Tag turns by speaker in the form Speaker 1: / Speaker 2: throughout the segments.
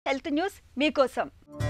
Speaker 1: health news మీకోసం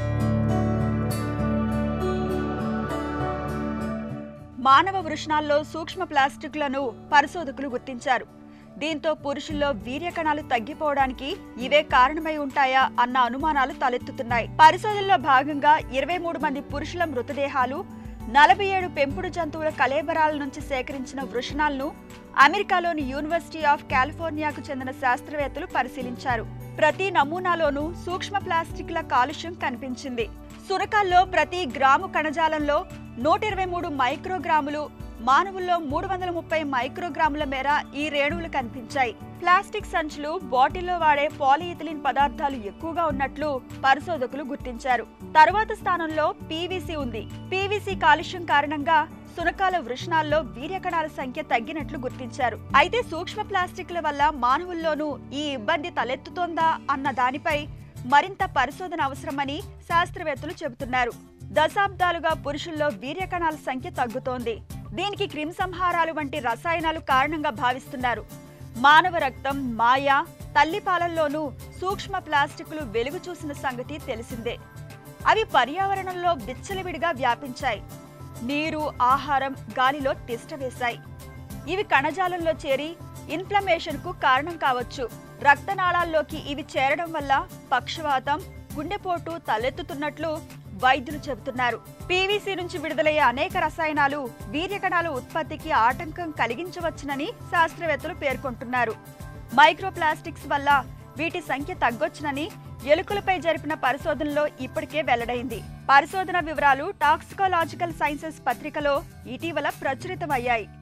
Speaker 1: మానవ వృషణాల్లో సూక్ష్మ ప్లాస్టిక్లను పరిశోధకులు గుర్తించారు దీంతో పురుషుల్లో వీర్య కణాలు తగ్గిపోవడానికి ఇవే కారణమై ఉంటాయా అన్న అనుమానాలు తలెత్తుతున్నాయి పరిశోధనలో భాగంగా ఇరవై మూడు మంది పురుషుల మృతదేహాలు నలభై ఏడు పెంపుడు జంతువుల కలేబరాల నుంచి సేకరించిన వృషణాలను అమెరికాలోని యూనివర్సిటీ ఆఫ్ కాలిఫోర్నియాకు చెందిన శాస్త్రవేత్తలు పరిశీలించారు ప్రతి నమూనాలోనూ సూక్ష్మ ప్లాస్టిక్ల కాలుష్యం కనిపించింది సురకాల్లో ప్రతి గ్రాము కణజాలంలో నూట ఇరవై మూడు మైక్రోగ్రాములు మానవుల్లో మూడు వందల ముప్పై మైక్రోగ్రాముల మేర ఈ రేణువులు కనిపించాయి ప్లాస్టిక్ సంచులు బాటిల్లో వాడే పాలిఇథిలిన్ పదార్థాలు ఎక్కువగా ఉన్నట్లు పరిశోధకులు గుర్తించారు తరువాత స్థానంలో పీవీసీ ఉంది పీవీసీ కాలుష్యం కారణంగా సునకాల వృషణాల్లో వీర్యకణాల సంఖ్య తగ్గినట్లు గుర్తించారు అయితే సూక్ష్మ ప్లాస్టిక్ల వల్ల మానవుల్లోనూ ఈ ఇబ్బంది తలెత్తుతోందా అన్న దానిపై మరింత పరిశోధన అవసరమని శాస్త్రవేత్తలు చెబుతున్నారు దశాబ్దాలుగా పురుషుల్లో వీర్యకణాల సంఖ్య తగ్గుతోంది దీనికి క్రిమిసంహారాలు వంటి రసాయనాలు కారణంగా భావిస్తున్నారు మానవ రక్తం మాయ తల్లిపాలల్లోనూ సూక్ష్మ ప్లాస్టిక్లు వెలుగు చూసిన సంగతి తెలిసిందే అవి పర్యావరణంలో విచ్చలవిడిగా వ్యాపించాయి నీరు ఆహారం గాలిలో తిష్టవేశాయి ఇవి కణజాలంలో చేరి ఇన్ఫ్లమేషన్ కు కారణం కావచ్చు రక్తనాళాల్లోకి ఇవి చేరడం వల్ల పక్షవాతం గుండెపోటు తలెత్తుతున్నట్లు వైద్యులు చెబుతున్నారు పీవీసీ నుంచి విడుదలయ్యే అనేక రసాయనాలు వీర్యకణాల ఉత్పత్తికి ఆటంకం కలిగించవచ్చునని శాస్త్రవేత్తలు పేర్కొంటున్నారు మైక్రోప్లాస్టిక్స్ వల్ల వీటి సంఖ్య తగ్గొచ్చునని ఎలుకలపై జరిపిన పరిశోధనలో ఇప్పటికే వెల్లడైంది పరిశోధన వివరాలు టాక్సికోలాజికల్ సైన్సెస్ పత్రికలో ఇటీవల ప్రచురితమయ్యాయి